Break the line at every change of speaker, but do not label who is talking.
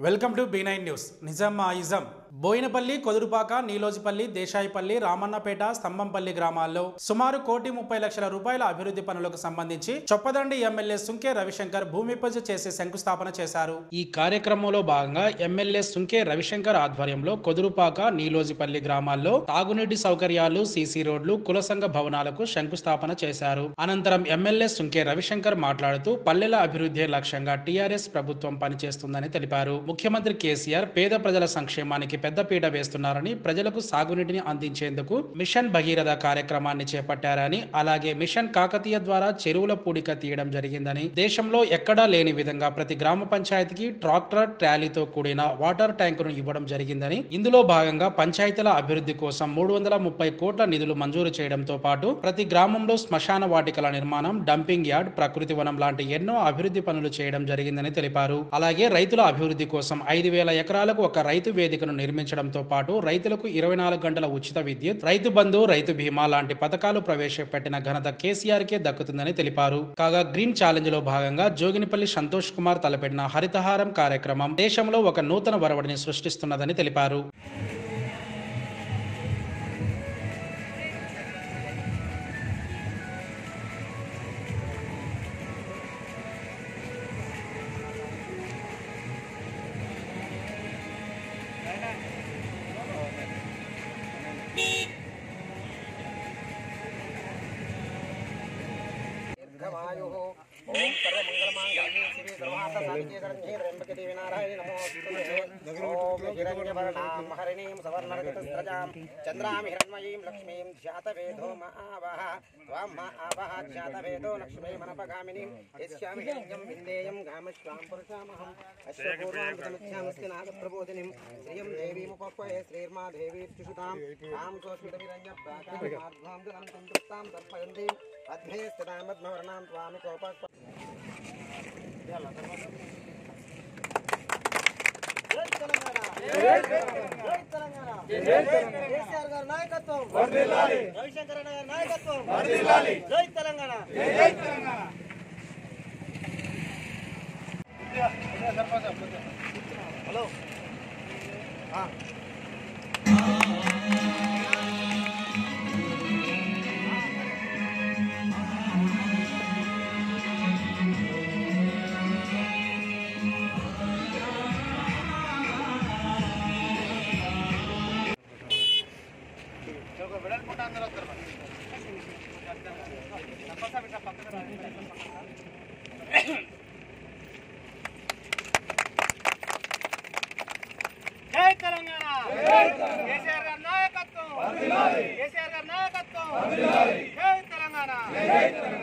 welcome to B nine news Nizam మా ఇజం బోయినపల్లి కొదురుపాక నీలోజిపల్లి దేశాయిపల్లి రామన్నపేట స్తంభంపల్లి గ్రామాల్లో సుమారు కోటి ముప్పై లక్షల రూపాయల అభివృద్ధి పనులకు సంబంధించి చొప్పదండి ఎమ్మెల్యే సుంకే రవిశంకర్ భూమి పూజ చేసి శంకుస్థాపన చేశారు ఈ కార్యక్రమంలో భాగంగా ఎమ్మెల్యే సుంకే రవిశంకర్ ఆధ్వర్యంలో కొదురుపాక నీలోజిపల్లి గ్రామాల్లో తాగునీటి సౌకర్యాలు సీసీ రోడ్లు కుల సంఘ భవనాలకు శంకుస్థాపన చేశారు అనంతరం ఎమ్మెల్యే సుంకే రవిశంకర్ మాట్లాడుతూ పల్లెల అభివృద్ధి లక్ష్యంగా టీఆర్ఎస్ ప్రభుత్వం పనిచేస్తుందని తెలిపారు ముఖ్యమంత్రి కేసీఆర్ పేద ప్రజల సంక్షేమానికి పెద్దపీట వేస్తున్నారని ప్రజలకు సాగునీటిని అందించేందుకు మిషన్ భగీరథ కార్యక్రమాన్ని చేపట్టారని అలాగే మిషన్ కాకతీయ ద్వారా చెరువుల పూడిక తీయడం జరిగిందని దేశంలో ఎక్కడా లేని విధంగా ప్రతి గ్రామ పంచాయతీకి ట్రాక్టర్ ట్రాలీతో కూడిన వాటర్ ట్యాంకును ఇవ్వడం జరిగిందని ఇందులో భాగంగా పంచాయతీల అభివృద్ధి కోసం మూడు వందల ముప్పై కోట్ల నిధులు మంజూరు చేయడంతో పాటు ప్రతి గ్రామంలో శ్మశాన వాటికల నిర్మాణం డంపింగ్ యార్డ్ ప్రకృతి వనం లాంటి ఎన్నో అభివృద్ధి పనులు చేయడం జరిగిందని తెలిపారు అలాగే రైతుల అభివృద్ధి కోసం ఐదు వేల ఎకరాలకు ఒక రైతు వేదికను నిర్మించడంతో పాటు రైతులకు ఇరవై నాలుగు గంటల ఉచిత విద్యుత్ రైతు బంధు రైతు బీమా లాంటి పథకాలు ప్రవేశపెట్టిన ఘనత కేసీఆర్ కే దక్కుతుందని తెలిపారు కాగా గ్రీన్ ఛాలెంజ్ లో భాగంగా జోగినిపల్లి సంతోష్ కుమార్ తలపెట్టిన హరితహారం కార్యక్రమం దేశంలో ఒక నూతన వరవడిని సృష్టిస్తున్నదని తెలిపారు
దీర్ఘమాయుः ఓం సర్వమంగళమాంగళ్యే శివే సర్వార్థసాధికే శరణ్యే త్ర్యంబకే దేవి నారాయణి నమోస్తుతే ఓం హిరణ్యవర్ణాం హరిణీం సవర్ణరజతస్రజాం చంద్రాం హిరణ్మయీం లక్ష్మీం ధ్యాతవేదో మహావహ త్వాం మహావహ ధ్యాతవేదో లక్ష్మీమనపగామినీం యస్యామి హిరణ్యం విందేయం గామశ్వాం పురుషామహం అశ్వపూర్వాం ప్రముఖ్యామస్తి నాగప్రబోధినిం శ్రియం దేవీముపక్వయే శ్రీర్మా దేవీర్చుషుతాం తాం సోస్మితవిరంజప్రాకామాధ్వాం దినం సంతృప్తాం తర్పయంతి అధ్యయస్థితామద్మవర్ణాం త్వామి కోపక్వ జై తెలంగాణ జై తెలంగాణ కేసీఆర్ గారి నాయకత్వం రవిశంకర్ అన్న గారి నాయకత్వం జై తెలంగాణ హలో జై తెలంగాణ కేసీఆర్ గారి నాయకత్వం కేసీఆర్ గారి నాయకత్వం జై తెలంగాణ